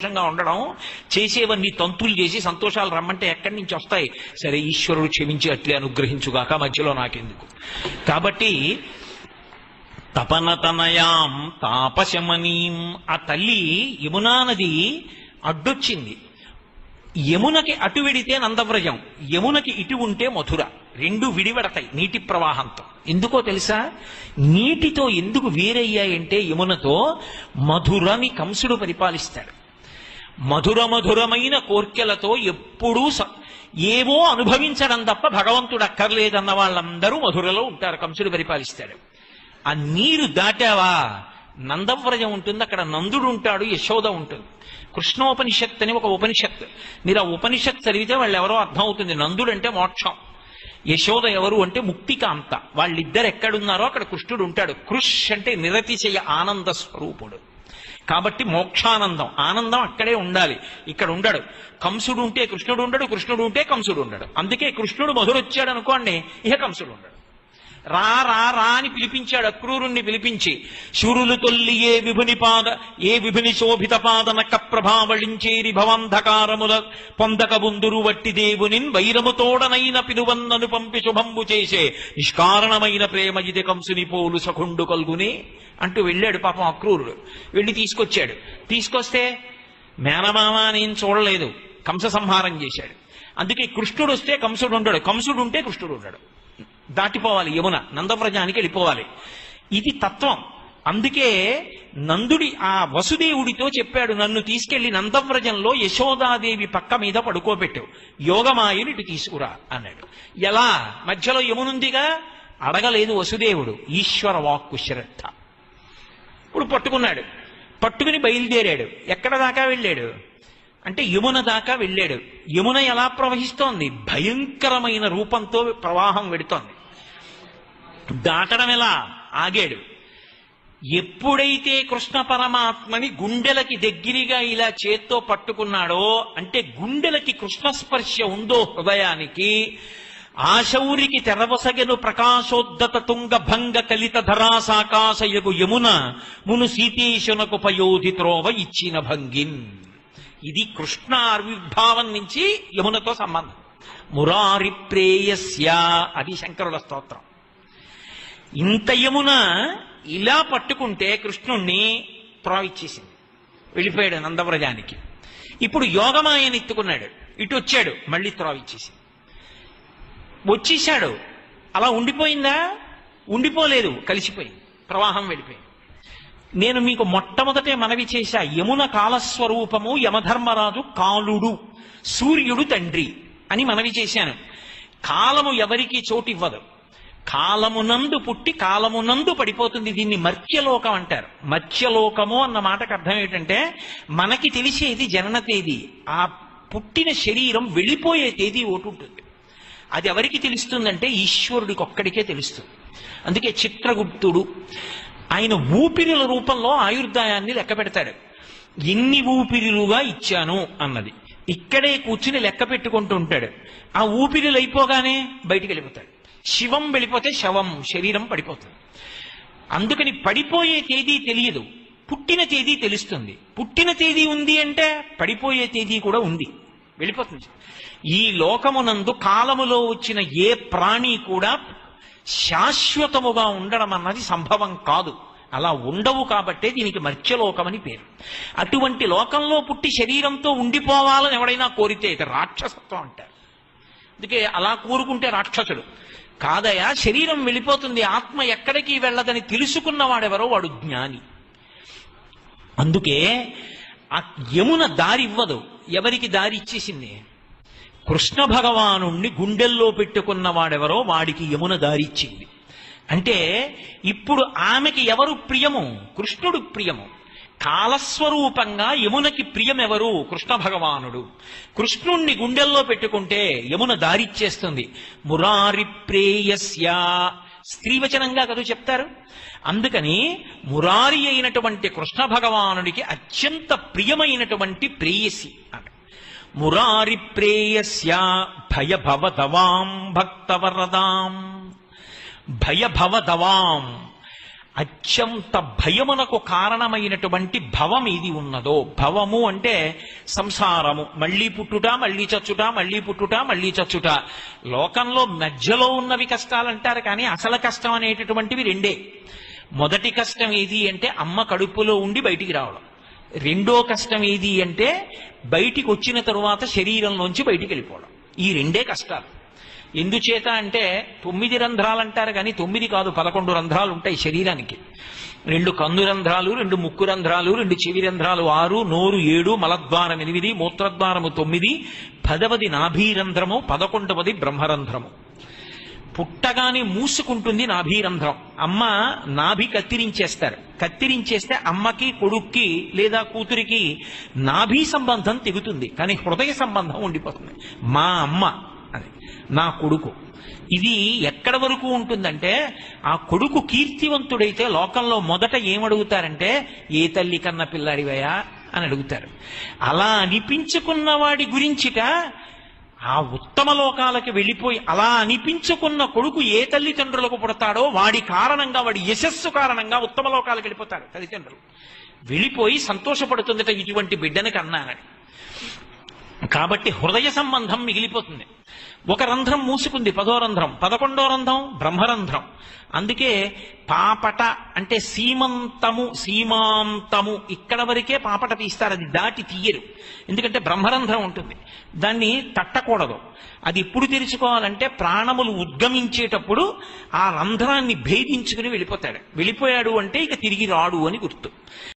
సంతోషంగా ఉండడం చేసేవన్నీ తంతులు చేసి సంతోషాలు రమ్మంటే ఎక్కడి నుంచి వస్తాయి సరే ఈశ్వరుడు క్షమించి అట్లే అనుగ్రహించుగాక మధ్యలో నాకెందుకు కాబట్టి తపనతనయాం తాపశమనీం ఆ తల్లి యమునా నది అడ్డొచ్చింది యమునకి అటు వెడితే నందవ్రజం యమునకి ఇటు ఉంటే మధుర రెండు విడివడతాయి నీటి ప్రవాహంతో ఎందుకో తెలుసా నీటితో ఎందుకు వేరయ్యాయంటే యమునతో మధురని కంసుడు పరిపాలిస్తాడు మధుర మధురమైన కోర్కెలతో ఎప్పుడూ స- ఏవో అనుభవించడం తప్ప భగవంతుడు అక్కర్లేదన్న వాళ్ళందరూ మధురలో ఉంటారు కంసుడు పరిపాలిస్తాడు ఆ నీరు దాటావా నందవ్రజం ఉంటుంది అక్కడ నందుడు ఉంటాడు యశోద ఉంటుంది కృష్ణోపనిషత్ అని ఒక ఉపనిషత్ మీరు ఆ ఉపనిషత్ చదివితే వాళ్ళు ఎవరో అర్థం అవుతుంది నందుడు అంటే మోక్షం యశోద ఎవరు అంటే ముక్తికాంత వాళ్ళిద్దరు ఎక్కడున్నారో అక్కడ కృష్ణుడు ఉంటాడు కృష్ అంటే నిరతిశయ ఆనంద స్వరూపుడు కాబట్టి మోక్షానందం ఆనందం అక్కడే ఉండాలి ఇక్కడ ఉండడు కంసుడు ఉంటే కృష్ణుడు ఉండడు కృష్ణుడు ఉంటే కంసుడు ఉండడు అందుకే కృష్ణుడు మధురొచ్చాడు అనుకోండి ఇక కంసుడు ఉండడు రా రా రా అని పిలిపించాడు అక్రూరుణ్ణి పిలిపించి శూరులు తొల్లి ఏ విభుని పాద ఏ విభుని శోభిత పాదనక ప్రభావళించేరి భవంధకారముల పొందక బుందురు వట్టి దేవునిన్ వైరముతోడనైన పిలువన్నను పంపి శుభంబు చేసే నిష్కారణమైన ప్రేమ ఇది కంసుని పోలు సఖుండు కల్గుని అంటూ వెళ్ళాడు పాపం అక్రూరుడు వెళ్ళి తీసుకొచ్చాడు తీసుకొస్తే మేనమామ నేను చూడలేదు కంస సంహారం చేశాడు అందుకే కృష్ణుడు వస్తే కంసుడు ఉండడు కంసుడు ఉంటే కృష్ణుడు ఉండడు దాటిపోవాలి యమున నందవ్రజానికి వెళ్ళిపోవాలి ఇది తత్వం అందుకే నందుడి ఆ వసుదేవుడితో చెప్పాడు నన్ను తీసుకెళ్లి నందవ్రజంలో యశోదాదేవి పక్క మీద పడుకోబెట్టు యోగమాయని ఇటు తీసుకురా అన్నాడు ఎలా మధ్యలో యమునుందిగా అడగలేదు వసుదేవుడు ఈశ్వర వాక్కు శ్రద్ధ ఇప్పుడు పట్టుకున్నాడు పట్టుకుని బయలుదేరాడు ఎక్కడ దాకా వెళ్ళాడు అంటే యమున దాకా వెళ్ళాడు యమున ఎలా ప్రవహిస్తోంది భయంకరమైన రూపంతో ప్రవాహం వెడుతోంది దాటడం ఎలా ఆగాడు ఎప్పుడైతే కృష్ణ పరమాత్మని గుండెలకి దగ్గరగా ఇలా చేత్తో పట్టుకున్నాడో అంటే గుండెలకి కృష్ణ స్పర్శ ఉందో హృదయానికి ఆశౌరికి తెరవసగెను ప్రకాశోద్దత తుంగ భంగ కలిత ధరాసాకాశయగు యమున మును సీతేశునకు పయోధి త్రోవ ఇచ్చిన భంగిన్ ఇది కృష్ణ ఆవిర్భావం నుంచి యమునతో సంబంధం మురారి ప్రేయస్య అది శంకరుల స్తోత్రం ఇంత యమున ఇలా పట్టుకుంటే కృష్ణుణ్ణి త్రోవిచ్చేసింది వెళ్ళిపోయాడు నందవ్రజానికి ఇప్పుడు యోగమాయని ఎత్తుకున్నాడు ఇటు వచ్చాడు మళ్ళీ త్రోవిచ్చేసింది వచ్చేసాడు అలా ఉండిపోయిందా ఉండిపోలేదు కలిసిపోయింది ప్రవాహం వెళ్ళిపోయింది నేను మీకు మొట్టమొదటే మనవి చేశా యమున కాలస్వరూపము యమధర్మరాజు కాలుడు సూర్యుడు తండ్రి అని మనవి చేశాను కాలము ఎవరికి చోటివ్వదు కాలమునందు పుట్టి కాలమునందు పడిపోతుంది దీన్ని మర్త్యలోకం అంటారు మర్త్యలోకము అన్న మాటకు అర్థం ఏంటంటే మనకి తెలిసేది జనన తేదీ ఆ పుట్టిన శరీరం వెళ్ళిపోయే తేదీ ఒకటి ఉంటుంది అది ఎవరికి తెలుస్తుందంటే ఈశ్వరుడికి ఒక్కడికే తెలుస్తుంది అందుకే చిత్రగుప్తుడు ఆయన ఊపిరిల రూపంలో ఆయుర్దాయాన్ని లెక్క పెడతాడు ఎన్ని ఊపిరిలుగా ఇచ్చాను అన్నది ఇక్కడే కూర్చుని లెక్క పెట్టుకుంటూ ఉంటాడు ఆ ఊపిరిలు అయిపోగానే బయటికి వెళ్ళిపోతాడు శివం వెళ్ళిపోతే శవం శరీరం పడిపోతుంది అందుకని పడిపోయే తేదీ తెలియదు పుట్టిన తేదీ తెలుస్తుంది పుట్టిన తేదీ ఉంది అంటే పడిపోయే తేదీ కూడా ఉంది వెళ్ళిపోతుంది ఈ లోకమునందు కాలములో వచ్చిన ఏ ప్రాణి కూడా శాశ్వతముగా ఉండడం అన్నది సంభవం కాదు అలా ఉండవు కాబట్టే దీనికి మర్త్యలోకమని పేరు అటువంటి లోకంలో పుట్టి శరీరంతో ఉండిపోవాలని ఎవడైనా కోరితే ఇది రాక్షసత్వం అంటారు అందుకే అలా కోరుకుంటే రాక్షసుడు కాదయా శరీరం వెళ్ళిపోతుంది ఆత్మ ఎక్కడికి వెళ్ళదని తెలుసుకున్నవాడెవరో వాడు జ్ఞాని అందుకే ఆ యమున దారి ఇవ్వదు ఎవరికి దారి ఇచ్చేసింది కృష్ణ భగవానుణ్ణి గుండెల్లో పెట్టుకున్న వాడెవరో వాడికి యమున దారి ఇచ్చింది అంటే ఇప్పుడు ఆమెకి ఎవరు ప్రియము కృష్ణుడు ప్రియము కాలస్వరూపంగా యమునకి ప్రియమెవరు కృష్ణ భగవానుడు కృష్ణుణ్ణి గుండెల్లో పెట్టుకుంటే యమున దారిచ్చేస్తుంది మురారి ప్రేయస్య స్త్రీవచనంగా కదా చెప్తారు అందుకని మురారి అయినటువంటి కృష్ణ భగవానుడికి అత్యంత ప్రియమైనటువంటి ప్రేయసి అట మురారి ప్రేయస్య భయభవదవాం భక్తవరదాం భయభవదవాం అత్యంత భయమునకు కారణమైనటువంటి భవం ఏది ఉన్నదో భవము అంటే సంసారము మళ్ళీ పుట్టుట మళ్ళీ చచ్చుట మళ్ళీ పుట్టుట మళ్ళీ చచ్చుట లోకంలో మధ్యలో ఉన్నవి కష్టాలు అంటారు కానీ అసలు కష్టం అనేటటువంటివి రెండే మొదటి కష్టం ఏది అంటే అమ్మ కడుపులో ఉండి బయటికి రావడం రెండో కష్టం ఏది అంటే బయటికి వచ్చిన తరువాత శరీరంలోంచి బయటికి వెళ్ళిపోవడం ఈ రెండే కష్టాలు ఎందుచేత అంటే తొమ్మిది రంధ్రాలు అంటారు కానీ తొమ్మిది కాదు పదకొండు రంధ్రాలు ఉంటాయి శరీరానికి రెండు కన్ను రంధ్రాలు రెండు ముక్కు రంధ్రాలు రెండు చెవి రంధ్రాలు ఆరు నోరు ఏడు మలద్వారం ఎనిమిది మూత్రద్వారము తొమ్మిది పదవది నాభీరంధ్రము పదకొండవది బ్రహ్మరంధ్రము పుట్టగానే మూసుకుంటుంది నాభీరంధ్రం అమ్మ నాభి కత్తిరించేస్తారు కత్తిరించేస్తే అమ్మకి కొడుక్కి లేదా కూతురికి నాభి సంబంధం తెగుతుంది కానీ హృదయ సంబంధం ఉండిపోతుంది మా అమ్మ అని నా కొడుకు ఇది ఎక్కడ వరకు ఉంటుందంటే ఆ కొడుకు కీర్తివంతుడైతే లోకంలో మొదట ఏమడుగుతారంటే ఏ తల్లి కన్న పిల్లాడివయా అని అడుగుతారు అలా అనిపించుకున్న వాడి గురించిట ఆ ఉత్తమ లోకాలకి వెళ్ళిపోయి అలా అనిపించుకున్న కొడుకు ఏ తల్లిదండ్రులకు పుడతాడో వాడి కారణంగా వాడి యశస్సు కారణంగా ఉత్తమ లోకాలకు వెళ్ళిపోతారు తల్లిదండ్రులు వెళ్ళిపోయి సంతోషపడుతుందట ఇటువంటి బిడ్డని కన్నానని కాబట్టి హృదయ సంబంధం మిగిలిపోతుంది ఒక రంధ్రం మూసుకుంది పదో రంధ్రం పదకొండో రంధ్రం బ్రహ్మరంధ్రం అందుకే పాపట అంటే సీమంతము సీమాంతము ఇక్కడ వరకే పాపట తీస్తారు అది దాటి తీయరు ఎందుకంటే బ్రహ్మరంధ్రం ఉంటుంది దాన్ని తట్టకూడదు అది ఎప్పుడు తెరుచుకోవాలంటే ప్రాణములు ఉద్గమించేటప్పుడు ఆ రంధ్రాన్ని భేదించుకుని వెళ్ళిపోతాడు వెళ్ళిపోయాడు అంటే ఇక తిరిగి రాడు అని గుర్తు